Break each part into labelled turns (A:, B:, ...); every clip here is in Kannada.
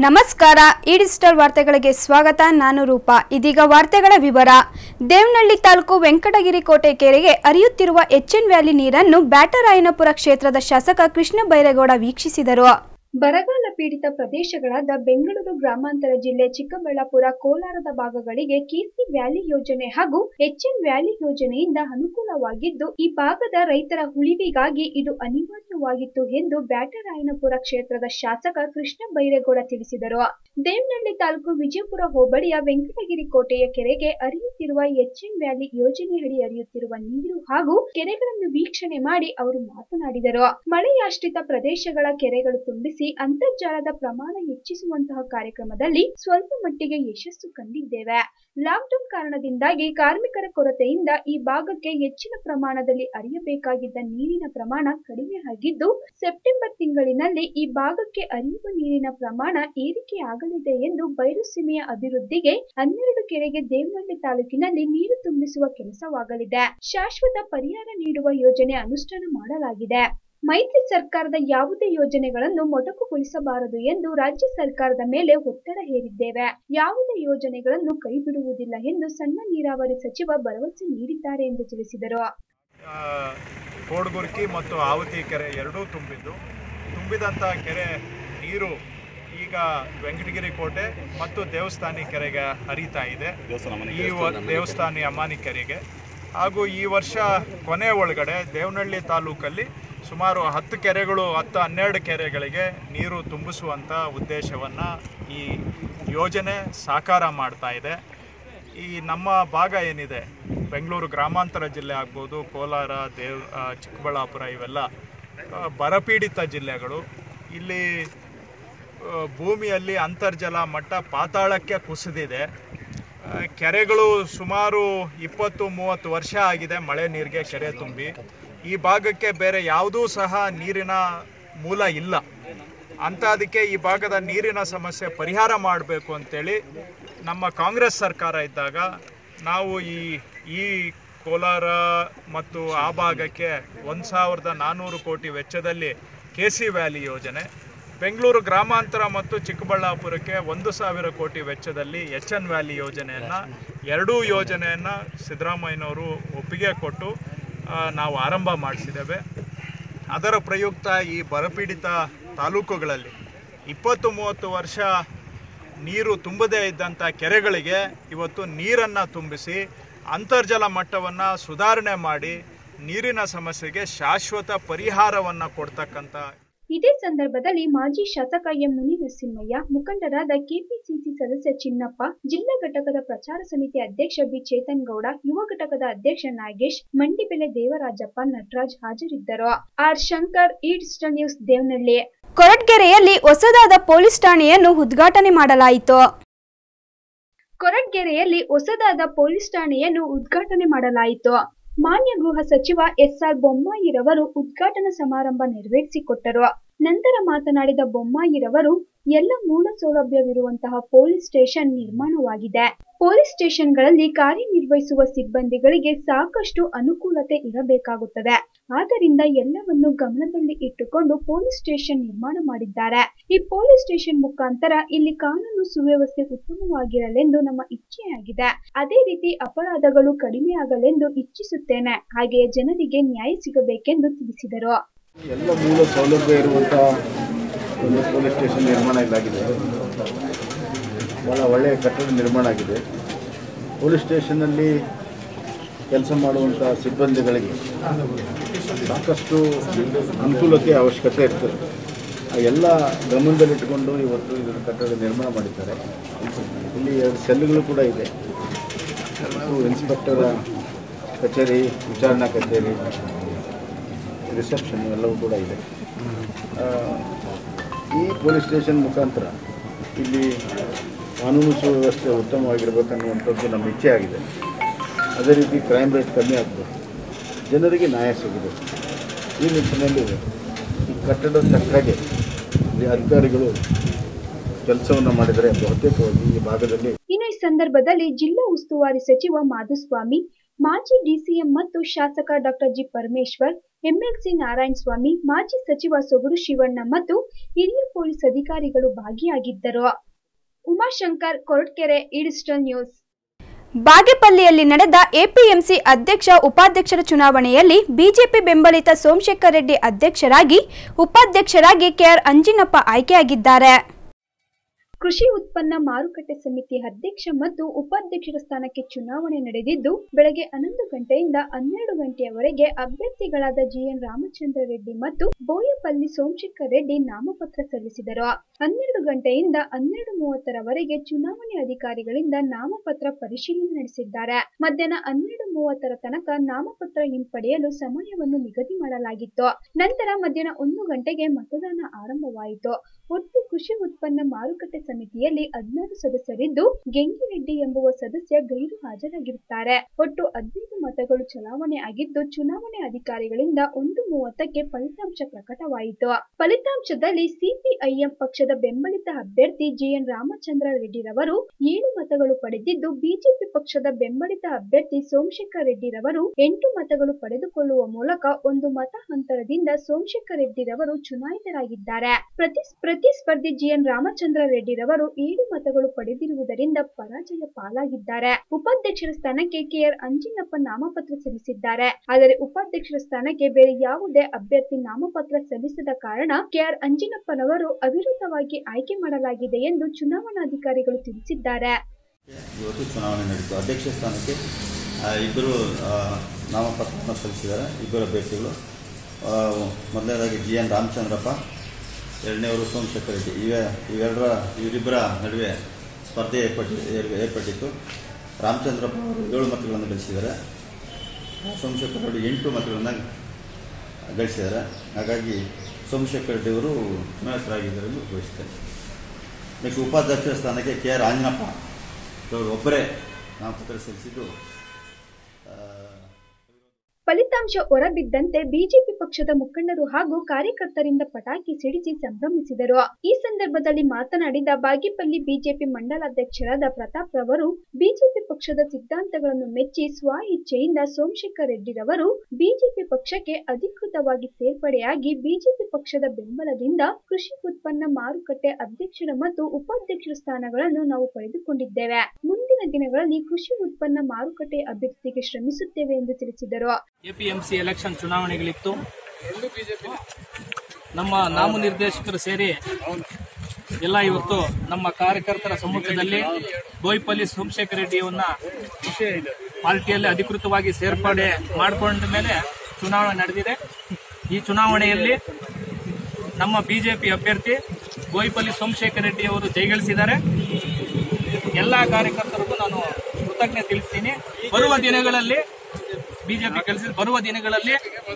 A: ನಮಸ್ಕಾರ ಈ ಡಿಜಿಟಲ್ ವಾರ್ತೆಗಳಿಗೆ ಸ್ವಾಗತ ನಾನು ರೂಪಾ ಇದೀಗ ವಾರ್ತೆಗಳ ವಿವರ ದೇವನಹಳ್ಳಿ ತಾಲೂಕು ವೆಂಕಟಗಿರಿ ಕೋಟೆ ಕೆರೆಗೆ ಹರಿಯುತ್ತಿರುವ ಎಚ್ಎನ್ ವ್ಯಾಲಿ ನೀರನ್ನು ಬ್ಯಾಟರಾಯನಪುರ ಕ್ಷೇತ್ರದ ಶಾಸಕ ಕೃಷ್ಣ ಬೈರೇಗೌಡ ವೀಕ್ಷಿಸಿದರು ಬರಗಾಲ ಪೀಡಿತ ಪ್ರದೇಶಗಳಾದ ಬೆಂಗಳೂರು ಗ್ರಾಮಾಂತರ ಜಿಲ್ಲೆ ಚಿಕ್ಕಬಳ್ಳಾಪುರ ಕೋಲಾರದ ಭಾಗಗಳಿಗೆ ಕೀರ್ತಿ ವ್ಯಾಲಿ ಯೋಜನೆ ಹಾಗೂ ಎಚ್ಎನ್ ವ್ಯಾಲಿ ಯೋಜನೆಯಿಂದ ಅನುಕೂಲವಾಗಿದ್ದು ಈ ಭಾಗದ ರೈತರ ಉಳಿವಿಗಾಗಿ ಇದು ಅನಿವಾರ್ಯವಾಗಿತ್ತು ಎಂದು ಬ್ಯಾಟರಾಯನಪುರ ಕ್ಷೇತ್ರದ ಶಾಸಕ ಕೃಷ್ಣ ಬೈರೇಗೌಡ ತಿಳಿಸಿದರು ದೇವನಹಳ್ಳಿ ತಾಲೂಕು ವಿಜಯಪುರ ಹೋಬಳಿಯ ವೆಂಕಟಗಿರಿ ಕೋಟೆಯ ಕೆರೆಗೆ ಹರಿಯುತ್ತಿರುವ ಎಚ್ಎನ್ ವ್ಯಾಲಿ ಯೋಜನೆಯಡಿ ಹರಿಯುತ್ತಿರುವ ನೀರು ಹಾಗೂ ಕೆರೆಗಳನ್ನು ವೀಕ್ಷಣೆ ಮಾಡಿ ಅವರು ಮಾತನಾಡಿದರು ಮಳೆಯಾಶ್ರಿತ ಪ್ರದೇಶಗಳ ಕೆರೆಗಳು ತುಂಬಿಸಿ ಅಂತರ್ಜಲದ ಪ್ರಮಾಣ ಹೆಚ್ಚಿಸುವಂತಹ ಕಾರ್ಯಕ್ರಮದಲ್ಲಿ ಸ್ವಲ್ಪ ಮಟ್ಟಿಗೆ ಯಶಸ್ಸು ಕಂಡಿದ್ದೇವೆ ಲಾಕ್ಡೌನ್ ಕಾರಣದಿಂದಾಗಿ ಕಾರ್ಮಿಕರ ಕೊರತೆಯಿಂದ ಈ ಭಾಗಕ್ಕೆ ಹೆಚ್ಚಿನ ಪ್ರಮಾಣದಲ್ಲಿ ಹರಿಯಬೇಕಾಗಿದ್ದ ನೀರಿನ ಪ್ರಮಾಣ ಕಡಿಮೆ ಆಗಿದ್ದು ಸೆಪ್ಟೆಂಬರ್ ತಿಂಗಳಿನಲ್ಲಿ ಈ ಭಾಗಕ್ಕೆ ಹರಿಯುವ ನೀರಿನ ಪ್ರಮಾಣ ಏರಿಕೆಯಾಗಲಿದೆ ಎಂದು ಬಯಲುಸೀಮೆಯ ಅಭಿವೃದ್ಧಿಗೆ ಹನ್ನೆರಡು ಕೆರೆಗೆ ದೇವನಹಳ್ಳಿ ತಾಲೂಕಿನಲ್ಲಿ ನೀರು ತುಂಬಿಸುವ ಕೆಲಸವಾಗಲಿದೆ ಶಾಶ್ವತ ಪರಿಹಾರ ನೀಡುವ ಯೋಜನೆ ಅನುಷ್ಠಾನ ಮಾಡಲಾಗಿದೆ ಮೈತ್ರಿ ಸರ್ಕಾರದ ಯಾವುದೇ ಯೋಜನೆಗಳನ್ನು ಮೊಟಕುಗೊಳಿಸಬಾರದು ಎಂದು ರಾಜ್ಯ ಸರ್ಕಾರದ ಮೇಲೆ ಒತ್ತಡ ಹೇರಿದ್ದೇವೆ ಯಾವುದೇ ಯೋಜನೆಗಳನ್ನು ಕೈಬಿಡುವುದಿಲ್ಲ ಎಂದು ಸಣ್ಣ ನೀರಾವರಿ ಸಚಿವ ಭರವಸೆ ನೀಡಿದ್ದಾರೆ ಎಂದು ತಿಳಿಸಿದರು
B: ಆ, ಕೋಡ್ಗುರ್ಕಿ ಮತ್ತು ಆವತಿ ಕೆರೆ ಎರಡೂ ತುಂಬಿದ್ದು ತುಂಬಿದಂಥ ಕೆರೆ ನೀರು ಈಗ ವೆಂಕಟಗಿರಿ ಕೋಟೆ ಮತ್ತು ದೇವಸ್ಥಾನಿ ಕೆರೆಗೆ ಹರಿತಾ ಇದೆ ಈ ವ- ದೇವಸ್ಥಾನಿ ಅಮಾನಿ ಕೆರೆಗೆ ಹಾಗೂ ಈ ವರ್ಷ ಕೊನೆ ಒಳಗಡೆ ದೇವನಹಳ್ಳಿ ತಾಲೂಕಲ್ಲಿ ಸುಮಾರು ಹತ್ತು ಕೆರೆಗಳು ಹತ್ತು ಹನ್ನೆರಡು ಕೆರೆಗಳಿಗೆ ನೀರು ತುಂಬಿಸುವಂಥ ಉದ್ದೇಶವನ್ನು ಈ ಯೋಜನೆ ಸಾಕಾರ ಮಾಡ್ತಾ ಇದೆ ಈ ನಮ್ಮ ಭಾಗ ಏನಿದೆ ಬೆಂಗಳೂರು ಗ್ರಾಮಾಂತರ ಜಿಲ್ಲೆ ಆಗ್ಬೋದು ಕೋಲಾರ ದೇವ್ ಆ, ಚಿಕ್ಕಬಳ್ಳಾಪುರ ಇವೆಲ್ಲ ಆ, ಬರಪೀಡಿತ ಜಿಲ್ಲೆಗಳು ಇಲ್ಲಿ ಆ, ಭೂಮಿಯಲ್ಲಿ ಅಂತರ್ಜಲ ಮಟ್ಟ ಪಾತಾಳಕ್ಕೆ ಕುಸಿದಿದೆ ಆ, ಕೆರೆಗಳು ಸುಮಾರು ಇಪ್ಪತ್ತು ಮೂವತ್ತು ವರ್ಷ ಆಗಿದೆ ಮಳೆ ನೀರಿಗೆ ಕೆರೆ ತುಂಬಿ ಈ ಭಾಗಕ್ಕೆ ಬೇರೆ ಯಾವುದೂ ಸಹ ನೀರಿನ ಮೂಲ ಇಲ್ಲ ಅಂಥದಕ್ಕೆ ಈ ಭಾಗದ ನೀರಿನ ಸಮಸ್ಯೆ ಪರಿಹಾರ ಮಾಡಬೇಕು ಅಂತೇಳಿ ನಮ್ಮ ಕಾಂಗ್ರೆಸ್ ಸರ್ಕಾರ ಇದ್ದಾಗ ನಾವು ಈ ಈ ಕೋಲಾರ ಮತ್ತು ಆ ಭಾಗಕ್ಕೆ ಒಂದು ಸಾವಿರದ ನಾನ್ನೂರು ಕೋಟಿ ವೆಚ್ಚದಲ್ಲಿ ಕೆ ಸಿ ವ್ಯಾಲಿ ಯೋಜನೆ ಬೆಂಗಳೂರು ಗ್ರಾಮಾಂತರ ಮತ್ತು ಚಿಕ್ಕಬಳ್ಳಾಪುರಕ್ಕೆ ಒಂದು ಸಾವಿರ ಕೋಟಿ ವೆಚ್ಚದಲ್ಲಿ ಎಚ್ ಎನ್ ವ್ಯಾಲಿ ಯೋಜನೆಯನ್ನು ಎರಡೂ ಯೋಜನೆಯನ್ನು ಸಿದ್ದರಾಮಯ್ಯನವರು ಒಪ್ಪಿಗೆ ಕೊಟ್ಟು ಆ, ನಾವು ಆರಂಭ ಮಾಡಿಸಿದ್ದೇವೆ ಅದರ ಪ್ರಯುಕ್ತ ಈ ಬರಪೀಡಿತ ತಾಲೂಕುಗಳಲ್ಲಿ ಇಪ್ಪತ್ತು ಮೂವತ್ತು ವರ್ಷ ನೀರು ತುಂಬದೇ ಇದ್ದಂಥ ಕೆರೆಗಳಿಗೆ ಇವತ್ತು ನೀರನ್ನು ತುಂಬಿಸಿ ಅಂತರ್ಜಲ ಮಟ್ಟವನ್ನು ಸುಧಾರಣೆ ಮಾಡಿ ನೀರಿನ ಸಮಸ್ಯೆಗೆ ಶಾಶ್ವತ ಪರಿಹಾರವನ್ನು ಕೊಡ್ತಕ್ಕಂಥ
A: ಇದೇ ಸಂದರ್ಭದಲ್ಲಿ ಮಾಜಿ ಶಾಸಕ ಎಂ ಮುನಿನರಸಿಂಹಯ್ಯ ಮುಖಂಡರಾದ ಕೆಪಿಸಿಸಿ ಸದಸ್ಯ ಚಿನ್ನಪ್ಪ ಜಿಲ್ಲಾ ಘಟಕದ ಪ್ರಚಾರ ಸಮಿತಿ ಅಧ್ಯಕ್ಷ ಬಿ ಚೇತನ್ ಗೌಡ ಯುವ ಘಟಕದ ಅಧ್ಯಕ್ಷ ನಾಗೇಶ್ ಮಂಡಿಬೆಲೆ ದೇವರಾಜಪ್ಪ ನಟರಾಜ್ ಹಾಜರಿದ್ದರು ಆರ್ ಶಂಕರ್ ಈ ಡಿಜಿಟಲ್ ನ್ಯೂಸ್ ದೇವನಹಳ್ಳಿ ಕೊರಟ್ಗೆರೆಯಲ್ಲಿ ಹೊಸದಾದ ಪೊಲೀಸ್ ಠಾಣೆಯನ್ನು ಉದ್ಘಾಟನೆ ಮಾಡಲಾಯಿತು ಕೊರಟ್ಗೆರೆಯಲ್ಲಿ ಹೊಸದಾದ ಪೊಲೀಸ್ ಠಾಣೆಯನ್ನು ಉದ್ಘಾಟನೆ ಮಾಡಲಾಯಿತು ಮಾನ್ಯ ಗೃಹ ಸಚಿವ ಎಸ್ಆರ್ ಬೊಮ್ಮಾಯಿರವರು ಉದ್ಘಾಟನಾ ಸಮಾರಂಭ ನೆರವೇರಿಸಿಕೊಟ್ಟರು ನಂತರ ಮಾತನಾಡಿದ ಬೊಮ್ಮಾಯಿರವರು ಎಲ್ಲ ಮೂಲ ಸೌಲಭ್ಯವಿರುವಂತಹ ಪೊಲೀಸ್ ಸ್ಟೇಷನ್ ನಿರ್ಮಾಣವಾಗಿದೆ ಪೊಲೀಸ್ ಸ್ಟೇಷನ್ಗಳಲ್ಲಿ ಕಾರ್ಯನಿರ್ವಹಿಸುವ ಸಿಬ್ಬಂದಿಗಳಿಗೆ ಸಾಕಷ್ಟು ಅನುಕೂಲತೆ ಇರಬೇಕಾಗುತ್ತದೆ ಆದ್ದರಿಂದ ಎಲ್ಲವನ್ನು ಗಮನದಲ್ಲಿ ಇಟ್ಟುಕೊಂಡು ಪೊಲೀಸ್ ಸ್ಟೇಷನ್ ನಿರ್ಮಾಣ ಮಾಡಿದ್ದಾರೆ ಈ ಪೊಲೀಸ್ ಸ್ಟೇಷನ್ ಮುಖಾಂತರ ಇಲ್ಲಿ ಕಾನೂನು ಸುವ್ಯವಸ್ಥೆ ಉತ್ತಮವಾಗಿರಲೆಂದು ನಮ್ಮ ಇಚ್ಛೆಯಾಗಿದೆ ಅದೇ ರೀತಿ ಅಪರಾಧಗಳು ಕಡಿಮೆಯಾಗಲೆಂದು ಇಚ್ಛಿಸುತ್ತೇನೆ ಹಾಗೆಯೇ ಜನರಿಗೆ ನ್ಯಾಯ ಸಿಗಬೇಕೆಂದು ತಿಳಿಸಿದರು
C: ಎಲ್ಲ ಮೂಲ ಸೌಲಭ್ಯ ಇರುವಂಥ ಒಂದು ಪೊಲೀಸ್ ಸ್ಟೇಷನ್ ನಿರ್ಮಾಣ ಇಲ್ಲಾಗಿದೆ ಭಾಳ ಒಳ್ಳೆಯ ಕಟ್ಟಡ ನಿರ್ಮಾಣ ಆಗಿದೆ ಪೊಲೀಸ್ ಸ್ಟೇಷನ್ನಲ್ಲಿ ಕೆಲಸ ಮಾಡುವಂಥ ಸಿಬ್ಬಂದಿಗಳಿಗೆ ಸಾಕಷ್ಟು ಅನುಕೂಲತೆ ಅವಶ್ಯಕತೆ ಇರ್ತದೆ ಆ ಎಲ್ಲ ಗಮನದಲ್ಲಿಟ್ಟುಕೊಂಡು ಇವತ್ತು ಇದರ ಕಟ್ಟಡ ನಿರ್ಮಾಣ ಮಾಡಿದ್ದಾರೆ ಇಲ್ಲಿ ಎರಡು ಸೆಲ್ಗಳು ಕೂಡ ಇದೆ ಮತ್ತು ಇನ್ಸ್ಪೆಕ್ಟರ್ ಕಚೇರಿ ವಿಚಾರಣಾ ಕಚೇರಿ ರಿಸೆಪ್ಷನ್ ಎಲ್ಲವೂ ಕೂಡ ಇದೆ ಆ, ಈ ಪೊಲೀಸ್ ಸ್ಟೇಷನ್ ಮುಖಾಂತರ ಇಲ್ಲಿ ಕಾನೂನು ಸುವ್ಯವಸ್ಥೆ ಉತ್ತಮವಾಗಿರಬೇಕನ್ನುವಂಥದ್ದು ನಮ್ಮ ಇಚ್ಛೆ ಆಗಿದೆ ಅದೇ ರೀತಿ ಕ್ರೈಮ್ ರೇಟ್ ಕಮ್ಮಿ ಆಗಬೇಕು ಜನರಿಗೆ ನ್ಯಾಯ ಸಿಗಬೇಕು ಈ ನಿಟ್ಟಿನಲ್ಲಿ ಈ ಕಟ್ಟಡದ ತಕ್ಕಾಗೆ ಈ ಅಧಿಕಾರಿಗಳು ಕೆಲಸವನ್ನು ಮಾಡಿದರೆ ಬಹುತೇಕವಾಗಿ ಈ ಭಾಗದಲ್ಲಿ
A: ಇನ್ನು ಈ ಸಂದರ್ಭದಲ್ಲಿ ಜಿಲ್ಲಾ ಉಸ್ತುವಾರಿ ಸಚಿವ ಮಾಧುಸ್ವಾಮಿ ಮಾಜಿ ಡಿಸಿಎಂ ಮತ್ತು ಶಾಸಕ doctor G Parameshwar MLC Narayana Swamy ಮಾಜಿ ಸಚಿವ ಸೊಗಡು ಶಿವಣ್ಣ ಮತ್ತು ಹಿರಿಯ ಪೊಲೀಸ್ ಅಧಿಕಾರಿಗಳು ಭಾಗಿಯಾಗಿದ್ದರು ಉಮಾಶಂಕರ್ ಕೊರಟ್ಕೆರೆ ಈಡಿಸ್ಟಲ್ ನ್ಯೂಸ್ ಬಾಗೇಪಲ್ಲಿಯಲ್ಲಿ ನಡೆದ ಎಪಿಎಂಸಿ ಅಧ್ಯಕ್ಷ ಉಪಾಧ್ಯಕ್ಷರ ಚುನಾವಣೆಯಲ್ಲಿ ಬಿಜೆಪಿ ಬೆಂಬಲಿತ ಸೋಮಶೇಖರ್ ರೆಡ್ಡಿ ಅಧ್ಯಕ್ಷರಾಗಿ ಉಪಾಧ್ಯಕ್ಷರಾಗಿ ಕೆಆರ್ ಅಂಜಿನಪ್ಪ ಆಯ್ಕೆಯಾಗಿದ್ದಾರೆ ಕೃಷಿ ಉತ್ಪನ್ನ ಮಾರುಕಟ್ಟೆ ಸಮಿತಿ ಅಧ್ಯಕ್ಷ ಮತ್ತು ಉಪಾಧ್ಯಕ್ಷರ ಸ್ಥಾನಕ್ಕೆ ಚುನಾವಣೆ ನಡೆದಿದ್ದು ಬೆಳಗ್ಗೆ ಹನ್ನೊಂದು ಗಂಟೆಯಿಂದ ಹನ್ನೆರಡು ಗಂಟೆಯವರೆಗೆ ಅಭ್ಯರ್ಥಿಗಳಾದ ಜಿಎನ್ ರಾಮಚಂದ್ರ ರೆಡ್ಡಿ ಮತ್ತು ಬೋಯಪಲ್ಲಿ ಸೋಮಶೇಖರ್ ರೆಡ್ಡಿ ನಾಮಪತ್ರ ಸಲ್ಲಿಸಿದರು ಹನ್ನೆರಡು ಗಂಟೆಯಿಂದ ಹನ್ನೆರಡು ಮೂವತ್ತರವರೆಗೆ ಚುನಾವಣೆ ಅಧಿಕಾರಿಗಳಿಂದ ನಾಮಪತ್ರ ಪರಿಶೀಲನೆ ನಡೆಸಿದ್ದಾರೆ ಮಧ್ಯಾಹ್ನ ಹನ್ನೆರಡು ಮೂವತ್ತರ ತನಕ ನಾಮಪತ್ರ ಹಿಂಪಡೆಯಲು ಸಮಯವನ್ನು ನಿಗದಿ ಮಾಡಲಾಗಿತ್ತು ನಂತರ ಮಧ್ಯಾಹ್ನ ಒಂದು ಗಂಟೆಗೆ ಮತದಾನ ಆರಂಭವಾಯಿತು ಒಟ್ಟು ಕೃಷಿ ಉತ್ಪನ್ನ ಮಾರುಕಟ್ಟೆ ಸಮಿತಿಯಲ್ಲಿ ಹದಿನಾರು ಸದಸ್ಯರಿದ್ದು ಗೆಂಗಿರೆಡ್ಡಿ ಎಂಬುವ ಸದಸ್ಯ ಗೈರು ಹಾಜರಾಗಿರುತ್ತಾರೆ ಒಟ್ಟು ಹದಿನೈದು ಮತಗಳು ಚಲಾವಣೆ ಆಗಿದ್ದು ಚುನಾವಣೆ ಅಧಿಕಾರಿಗಳಿಂದ ಒಂದು ಮೂವತ್ತಕ್ಕೆ ಫಲಿತಾಂಶ ಪ್ರಕಟವಾಯಿತು ಫಲಿತಾಂಶದಲ್ಲಿ ಸಿಪಿಐಎಂ ಪಕ್ಷದ ಬೆಂಬಲಿತ ಅಭ್ಯರ್ಥಿ ಜಿಎನ್ ರಾಮಚಂದ್ರ ರೆಡ್ಡಿರವರು ಏಳು ಮತಗಳು ಪಡೆದಿದ್ದು ಬಿಜೆಪಿ ಪಕ್ಷದ ಬೆಂಬಲಿತ ಅಭ್ಯರ್ಥಿ ಸೋಮಶೇಖರ್ ರೆಡ್ಡಿರವರು ಎಂಟು ಮತಗಳು ಪಡೆದುಕೊಳ್ಳುವ ಮೂಲಕ ಒಂದು ಮತ ಅಂತರದಿಂದ ಸೋಮಶೇಖರ್ ರೆಡ್ಡಿರವರು ಚುನಾಯಿತರಾಗಿದ್ದಾರೆ ಪ್ರತಿ ಪ್ರತಿಸ್ಪರ್ಧಿ ಜಿಎನ್ ರಾಮಚಂದ್ರ ರೆಡ್ಡಿರವರು ಏಳು ಮತಗಳು ಪಡೆದಿರುವುದರಿಂದ ಪರಾಜಯ ಪಾಲಾಗಿದ್ದಾರೆ ಉಪಾಧ್ಯಕ್ಷರ ಸ್ಥಾನಕ್ಕೆ ಕೆಆರ್ ಅಂಜಿನಪ್ಪ ನಾಮಪತ್ರ ಸಲ್ಲಿಸಿದ್ದಾರೆ ಆದರೆ ಉಪಾಧ್ಯಕ್ಷರ ಸ್ಥಾನಕ್ಕೆ ಬೇರೆ ಯಾವುದೇ ಅಭ್ಯರ್ಥಿ ನಾಮಪತ್ರ ಸಲ್ಲಿಸದ ಕಾರಣ ಕೆಆರ್ ಅಂಜಿನಪ್ಪನವರು ಅವಿರೋಧವಾಗಿ ಆಯ್ಕೆ ಮಾಡಲಾಗಿದೆ ಎಂದು ಚುನಾವಣಾಧಿಕಾರಿಗಳು ತಿಳಿಸಿದ್ದಾರೆ
D: ಇವತ್ತು ಚುನಾವಣೆ ನಡೀತು ಅಧ್ಯಕ್ಷ ಸ್ಥಾನಕ್ಕೆ ಆ, ಇಬ್ಬರು ಆ, ನಾಮಪತ್ರವನ್ನು ಸಲ್ಲಿಸಿದ್ದಾರೆ ಇಬ್ಬರು ಅಭ್ಯರ್ಥಿಗಳು ಆ, ಮೊದಲನೇದಾಗಿ ಜಿ ಎನ್ ರಾಮಚಂದ್ರಪ್ಪ ಎರಡನೇವರು ಸೋಮಶೇಖರ್ ರೆಡ್ಡಿ ಇವೆ ಇವೆರಡರ ಇವರಿಬ್ಬರ ನಡುವೆ ಸ್ಪರ್ಧೆ ಏರ್ಪಟ್ಟಿ ಏರ್- ಏರ್ಪಟ್ಟಿತ್ತು ರಾಮಚಂದ್ರಪ್ಪ ಅವರು ಏಳು ಮತಗಳನ್ನು ಗಳಿಸಿದ್ದಾರೆ ಸೋಮಶೇಖರ್ ರೆಡ್ಡಿ ಎಂಟು ಮತಗಳನ್ನು ಗಳಿಸಿದ್ದಾರೆ ಹಾಗಾಗಿ ಸೋಮಶೇಖರ್ ರೆಡ್ಡಿ ಅವರು ಚುನಾಯಿತರಾಗಿದ್ದಾರೆ ಎಂದು ಘೋಷಿಸಿದ್ದಾರೆ ನೆಕ್ಸ್ಟ್ ಉಪಾಧ್ಯಕ್ಷರ ಸ್ಥಾನಕ್ಕೆ ಕೆ ಆರ್ ಆಂಜನಪ್ಪ ಅವರು ಒಬ್ಬರೇ ನಾಮಪತ್ರ ಸಲ್ಲಿಸಿದ್ದು ಆ,
A: ಫಲಿತಾಂಶ ಹೊರಬಿದ್ದಂತೆ ಬಿಜೆಪಿ ಪಕ್ಷದ ಮುಖಂಡರು ಹಾಗೂ ಕಾರ್ಯಕರ್ತರಿಂದ ಪಟಾಕಿ ಸಿಡಿಸಿ ಸಂಭ್ರಮಿಸಿದರು ಈ ಸಂದರ್ಭದಲ್ಲಿ ಮಾತನಾಡಿದ ಬಾಗೇಪಲ್ಲಿ ಬಿಜೆಪಿ ಮಂಡಲಾಧ್ಯಕ್ಷರಾದ ಪ್ರತಾಪ್ ರವರು ಬಿಜೆಪಿ ಪಕ್ಷದ ಸಿದ್ಧಾಂತಗಳನ್ನು ಮೆಚ್ಚಿ ಸ್ವ ಇಚ್ಛೆಯಿಂದ ಸೋಮಶೇಖರ್ ರೆಡ್ಡಿರವರು ಬಿಜೆಪಿ ಪಕ್ಷಕ್ಕೆ ಅಧಿಕೃತವಾಗಿ ಸೇರ್ಪಡೆಯಾಗಿ ಬಿಜೆಪಿ ಪಕ್ಷದ ಬೆಂಬಲದಿಂದ ಕೃಷಿ ಉತ್ಪನ್ನ ಮಾರುಕಟ್ಟೆ ಅಧ್ಯಕ್ಷರ ಮತ್ತು ಉಪಾಧ್ಯಕ್ಷರ ಸ್ಥಾನಗಳನ್ನು ನಾವು ಪಡೆದುಕೊಂಡಿದ್ದೇವೆ ಮುಂದಿನ ದಿನಗಳಲ್ಲಿ ಕೃಷಿ ಉತ್ಪನ್ನ ಮಾರುಕಟ್ಟೆ ಅಭಿವೃದ್ಧಿಗೆ ಶ್ರಮಿಸುತ್ತೇವೆ ಎಂದು ತಿಳಿಸಿದರು
E: ಎಪಿಎಂಸಿ ಎಲೆಕ್ಷನ್ ಚುನಾವಣೆಗಳಿತ್ತು ನಮ್ಮ ನಾಮನಿರ್ದೇಶಕರು ಸೇರಿ ಎಲ್ಲ ಇವತ್ತು ನಮ್ಮ ಕಾರ್ಯಕರ್ತರ ಸಮ್ಮುಖದಲ್ಲಿ ಬೋಯ್ಪಲ್ಲಿ ಸೋಮಶೇಖರ್ ರೆಡ್ಡಿಯವನ್ನ ಪಾರ್ಟಿಯಲ್ಲಿ ಅಧಿಕೃತವಾಗಿ ಸೇರ್ಪಡೆ ಮಾಡಿಕೊಂಡ ಮೇಲೆ ಚುನಾವಣೆ ನಡೆದಿದೆ ಈ ಚುನಾವಣೆಯಲ್ಲಿ ನಮ್ಮ ಬಿಜೆಪಿ ಅಭ್ಯರ್ಥಿ ಬೋಯ್ಪಲ್ಲಿ ಸೋಮಶೇಖರ್ ರೆಡ್ಡಿ ಅವರು ಜಯಗಳಿಸಿದ್ದಾರೆ ಎಲ್ಲ ಕಾರ್ಯಕರ್ತರಿಗೂ ನಾನು ಕೃತಜ್ಞತೆ ತಿಳಿಸ್ತೀನಿ ಬರುವ ದಿನಗಳಲ್ಲಿ ಬಿಜೆಪಿ ಕೆಲಸ ಬರುವ ದಿನಗಳಲ್ಲಿ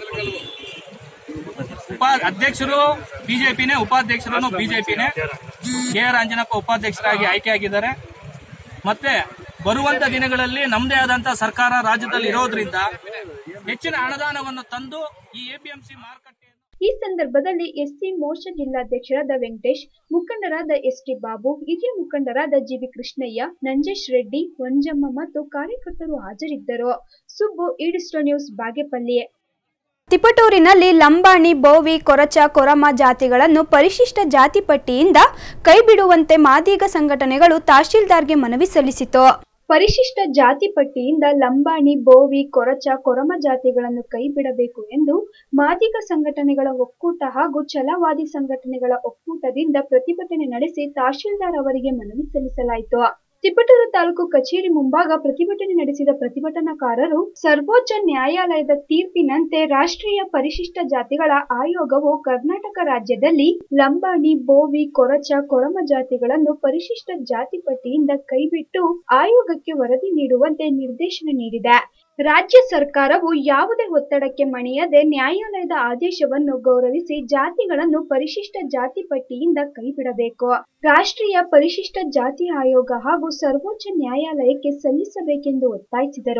E: ಉಪಾ ಅಧ್ಯಕ್ಷರು ಬಿಜೆಪಿನೇ ಉಪಾಧ್ಯಕ್ಷರು ಬಿಜೆಪಿನೇ ಕೆ ಆರ್ ಅಂಜನಪ್ಪ ಉಪಾಧ್ಯಕ್ಷರಾಗಿ ಆಯ್ಕೆಯಾಗಿದ್ದಾರೆ ಮತ್ತೆ ಬರುವಂತ ದಿನಗಳಲ್ಲಿ ನಮ್ಮದೇ ಆದಂತ ಸರ್ಕಾರ ರಾಜ್ಯದಲ್ಲಿ ಇರೋದ್ರಿಂದ ಹೆಚ್ಚಿನ ಅನುದಾನವನ್ನು ತಂದು ಈ ಎಪಿಎಂಸಿ ಮಾರುಕಟ್ಟೆಯನ್ನು
A: ಈ ಸಂದರ್ಭದಲ್ಲಿ ಎಸ್ಸಿ ಮೋರ್ಚಾ ಜಿಲ್ಲಾಧ್ಯಕ್ಷರಾದ ವೆಂಕಟೇಶ್ ಮುಖಂಡರಾದ ಎಸ್ಟಿ ಬಾಬು ಹಿರಿಯ ಮುಖಂಡರಾದ ಜಿವಿ ಕೃಷ್ಣಯ್ಯ ನಂಜೇಶ್ ರೆಡ್ಡಿ ವಂಜಮ್ಮ ಮತ್ತು ಕಾರ್ಯಕರ್ತರು ಹಾಜರಿದ್ದರು ಸುಬ್ಬು ಈಡಿಸ್ಟೋ ನ್ಯೂಸ್ ಬಾಗೇಪಲ್ಲಿ ತಿಪಟೂರಿನಲ್ಲಿ ಲಂಬಾಣಿ ಬೋವಿ ಕೊರಚ ಕೊರಮ ಜಾತಿಗಳನ್ನು ಪರಿಶಿಷ್ಟ ಜಾತಿ ಪಟ್ಟಿಯಿಂದ ಕೈಬಿಡುವಂತೆ ಮಾದಿಗ ಸಂಘಟನೆಗಳು ತಹಶೀಲ್ದಾರ್ಗೆ ಮನವಿ ಸಲ್ಲಿಸಿತು ಪರಿಶಿಷ್ಟ ಜಾತಿ ಪಟ್ಟಿಯಿಂದ ಲಂಬಾಣಿ ಬೋವಿ ಕೊರಚ ಕೊರಮ ಜಾತಿಗಳನ್ನು ಕೈಬಿಡಬೇಕು ಎಂದು ಮಾದಿಗ ಸಂಘಟನೆಗಳ ಒಕ್ಕೂಟ ಹಾಗೂ ಛಲವಾದಿ ಸಂಘಟನೆಗಳ ಒಕ್ಕೂಟದಿಂದ ಪ್ರತಿಭಟನೆ ನಡೆಸಿ ತಹಶೀಲ್ದಾರ್ ಅವರಿಗೆ ಮನವಿ ಸಲ್ಲಿಸಲಾಯಿತು ತಿಪಟೂರು ತಾಲೂಕು ಕಚೇರಿ ಮುಂಭಾಗ ಪ್ರತಿಭಟನೆ ನಡೆಸಿದ ಪ್ರತಿಭಟನಾಕಾರರು ಸರ್ವೋಚ್ಚ ನ್ಯಾಯಾಲಯದ ತೀರ್ಪಿನಂತೆ ರಾಷ್ಟ್ರೀಯ ಪರಿಶಿಷ್ಟ ಜಾತಿಗಳ ಆಯೋಗವು ಕರ್ನಾಟಕ ರಾಜ್ಯದಲ್ಲಿ ಲಂಬಾಣಿ ಬೋವಿ ಕೊರಚ ಕೊರಮ ಜಾತಿಗಳನ್ನು ಪರಿಶಿಷ್ಟ ಜಾತಿ ಪಟ್ಟಿಯಿಂದ ಕೈಬಿಟ್ಟು ಆಯೋಗಕ್ಕೆ ವರದಿ ನೀಡುವಂತೆ ನಿರ್ದೇಶನ ನೀಡಿದೆ ರಾಜ್ಯ ಸರ್ಕಾರವು ಯಾವುದೇ ಒತ್ತಡಕ್ಕೆ ಮಣಿಯದೆ ನ್ಯಾಯಾಲಯದ ಆದೇಶವನ್ನು ಗೌರವಿಸಿ ಜಾತಿಗಳನ್ನು ಪರಿಶಿಷ್ಟ ಜಾತಿ ಪಟ್ಟಿಯಿಂದ ಕೈಬಿಡಬೇಕು ರಾಷ್ಟ್ರೀಯ ಪರಿಶಿಷ್ಟ ಜಾತಿ ಆಯೋಗ ಹಾಗೂ ಸರ್ವೋಚ್ಚ ನ್ಯಾಯಾಲಯಕ್ಕೆ ಸಲ್ಲಿಸಬೇಕೆಂದು ಒತ್ತಾಯಿಸಿದರು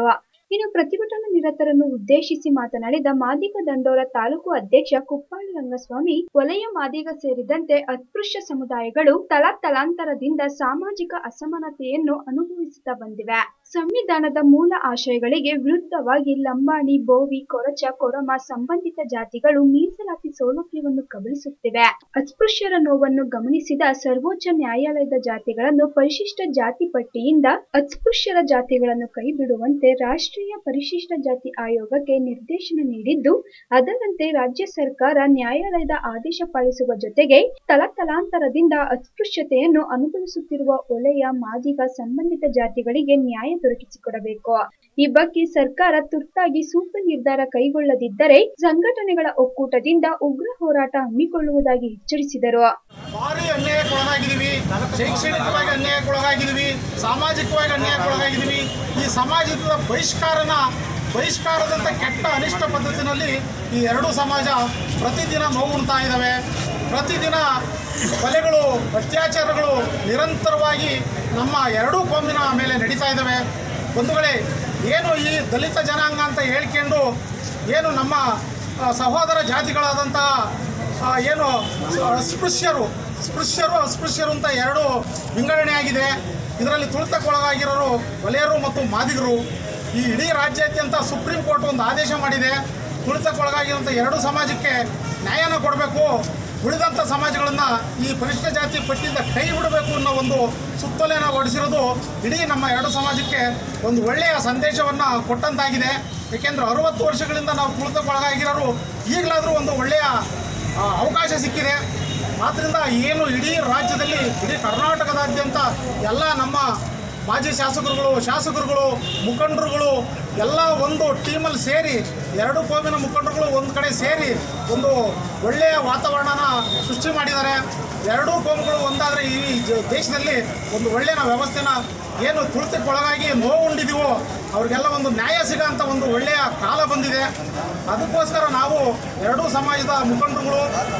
A: ಇನ್ನು ಪ್ರತಿಭಟನಾ ನಿರತರನ್ನು ಉದ್ದೇಶಿಸಿ ಮಾತನಾಡಿದ ಮಾದಿಗ ದಂಡೋರ ತಾಲೂಕು ಅಧ್ಯಕ್ಷ ಕುಪ್ಪಾಳಿ ರಂಗಸ್ವಾಮಿ ವಲಯ ಮಾದಿಗ ಸೇರಿದಂತೆ ಅಸ್ಪೃಶ್ಯ ಸಮುದಾಯಗಳು ತಲತಲಾಂತರದಿಂದ ಸಾಮಾಜಿಕ ಅಸಮಾನತೆಯನ್ನು ಅನುಭವಿಸುತ್ತಾ ಬಂದಿವೆ ಸಂವಿಧಾನದ ಮೂಲ ಆಶಯಗಳಿಗೆ ವಿರುದ್ಧವಾಗಿ ಲಂಬಾಣಿ ಬೋವಿ ಕೊರಚ ಕೊರಮ ಸಂಬಂಧಿತ ಜಾತಿಗಳು ಮೀಸಲಾತಿ ಸೌಲಭ್ಯವನ್ನು ಕಬಳಿಸುತ್ತಿವೆ ಅಸ್ಪೃಶ್ಯರ ನೋವನ್ನು ಗಮನಿಸಿದ ಸರ್ವೋಚ್ಚ ನ್ಯಾಯಾಲಯದ ಜಾತಿಗಳನ್ನು ಪರಿಶಿಷ್ಟ ಜಾತಿ ಪಟ್ಟಿಯಿಂದ ಅಸ್ಪೃಶ್ಯರ ಜಾತಿಗಳನ್ನು ಕೈಬಿಡುವಂತೆ ರಾಷ್ಟ್ರೀಯ ಪರಿಶಿಷ್ಟ ಜಾತಿ ಆಯೋಗಕ್ಕೆ ನಿರ್ದೇಶನ ನೀಡಿದ್ದು ಅದರಂತೆ ರಾಜ್ಯ ಸರ್ಕಾರ ನ್ಯಾಯಾಲಯದ ಆದೇಶ ಪಾಲಿಸುವ ಜೊತೆಗೆ ತಲತಲಾಂತರದಿಂದ ಅಸ್ಪೃಶ್ಯತೆಯನ್ನು ಅನುಭವಿಸುತ್ತಿರುವ ಒಲೆಯ ಮಾದಿಗ ಸಂಬಂಧಿತ ಜಾತಿಗಳಿಗೆ ನ್ಯಾಯ ದೊರಕಿಸಿಕೊಡಬೇಕು ಈ ಬಗ್ಗೆ ಸರ್ಕಾರ ತುರ್ತಾಗಿ ಸೂಕ್ತ ನಿರ್ಧಾರ ಕೈಗೊಳ್ಳದಿದ್ದರೆ ಸಂಘಟನೆಗಳ ಒಕ್ಕೂಟದಿಂದ ಉಗ್ರ ಹೋರಾಟ ಹಮ್ಮಿಕೊಳ್ಳುವುದಾಗಿ ಎಚ್ಚರಿಸಿದರು
F: ಭಾರಿ ಅನ್ಯಾಯಕ್ಕೊಳಗಾಗಿದ್ದೀವಿ ಶೈಕ್ಷಣಿಕವಾಗಿ ಅನ್ಯಾಯಕ್ಕೊಳಗಾಗಿದ್ದೀವಿ ಸಾಮಾಜಿಕವಾಗಿ ಅನ್ಯಾಯಕ್ಕೊಳಗಾಗಿದ್ದೀವಿ ಈ ಸಮಾಜದ ಬಹಿಷ್ಕಾರನ ಬಹಿಷ್ಕಾರದಂಥ ಕೆಟ್ಟ ಅನಿಷ್ಟ ಪದ್ಧತಿನಲ್ಲಿ ಈ ಎರಡೂ ಸಮಾಜ ಪ್ರತಿದಿನ ನೋವು ಉಣ್ತಾ ಇದ್ದಾವೆ ಪ್ರತಿದಿನ ಕೊಲೆಗಳು ಅತ್ಯಾಚಾರಗಳು ನಿರಂತರವಾಗಿ ನಮ್ಮ ಎರಡೂ ಕೋಮಿನ ಮೇಲೆ ನಡೀತಾ ಇದ್ದಾವೆ ಬಂಧುಗಳೇ ಏನು ಈ ದಲಿತ ಜನಾಂಗ ಅಂತ ಹೇಳ್ಕೊಂಡು ಏನು ನಮ್ಮ ಆ, ಸಹೋದರ ಜಾತಿಗಳಾದಂತಹ ಆ, ಏನು ಅಸ್ಪೃಶ್ಯರು ಸ್ಪೃಶ್ಯರು ಅಸ್ಪೃಶ್ಯರು ಅಂತ ಎರಡು ವಿಂಗಡಣೆ ಆಗಿದೆ ಇದರಲ್ಲಿ ತುಳಿತಕ್ಕೊಳಗಾಗಿರೋರು ವಲಯರು ಮತ್ತು ಮಾದಿಗರು ಈ ಇಡೀ ರಾಜ್ಯಾದ್ಯಂತ ಸುಪ್ರೀಂ ಕೋರ್ಟ್ ಒಂದು ಆದೇಶ ಮಾಡಿದೆ ತುಳಿತಕ್ಕೊಳಗಾಗಿರುವಂಥ ಎರಡು ಸಮಾಜಕ್ಕೆ ನ್ಯಾಯನ ಕೊಡಬೇಕು ಉಳಿದಂಥ ಸಮಾಜಗಳನ್ನು ಈ ಪರಿಶಿಷ್ಟ ಜಾತಿ ಪಟ್ಟಿಯಿಂದ ಕೈ ಬಿಡಬೇಕು ಅನ್ನೋ ಒಂದು ಸುತ್ತೋಲೆಯನ್ನು ಹೊರಡಿಸಿರೋದು ಇಡೀ ನಮ್ಮ ಎರಡು ಸಮಾಜಕ್ಕೆ ಒಂದು ಒಳ್ಳೆಯ ಸಂದೇಶವನ್ನು ಕೊಟ್ಟಂತಾಗಿದೆ ಏಕೆಂದರೆ ಅರುವತ್ತು ವರ್ಷಗಳಿಂದ ನಾವು ತುಳಿತಕ್ಕೊಳಗಾಗಿರೋರು ಈಗಲಾದರೂ ಒಂದು ಒಳ್ಳೆಯ ಆ, ಅವಕಾಶ ಸಿಕ್ಕಿದೆ ಆದ್ದರಿಂದ ಏನು ಇಡೀ ರಾಜ್ಯದಲ್ಲಿ ಇಡೀ ಕರ್ನಾಟಕದಾದ್ಯಂತ ಎಲ್ಲ ನಮ್ಮ ಮಾಜಿ ಶಾಸಕರುಗಳು ಶಾಸಕರುಗಳು ಮುಖಂಡರುಗಳು ಎಲ್ಲ ಒಂದು ಟೀಮಲ್ಲಿ ಸೇರಿ ಎರಡು ಕೋಮಿನ ಮುಖಂಡರುಗಳು ಒಂದು ಕಡೆ ಸೇರಿ ಒಂದು ಒಳ್ಳೆಯ ವಾತಾವರಣನ ಸೃಷ್ಟಿ ಮಾಡಿದ್ದಾರೆ ಎರಡೂ ಕೋಮುಗಳು ಒಂದಾದರೆ ಈ ಜ- ದೇಶದಲ್ಲಿ ಒಂದು ಒಳ್ಳೆಯ ವ್ಯವಸ್ಥೆನ ಏನು ತುಳಿತಕ್ಕೊಳಗಾಗಿ ನೋವು ಉಂಡಿದೀವೋ ಅವ್ರಿಗೆಲ್ಲ ಒಂದು ನ್ಯಾಯ ಸಿಗೋಂಥ ಒಂದು ಒಳ್ಳೆಯ ಕಾಲ ಬಂದಿದೆ ಅದಕ್ಕೋಸ್ಕರ ನಾವು ಎರಡೂ ಸಮಾಜದ ಮುಖಂಡರುಗಳು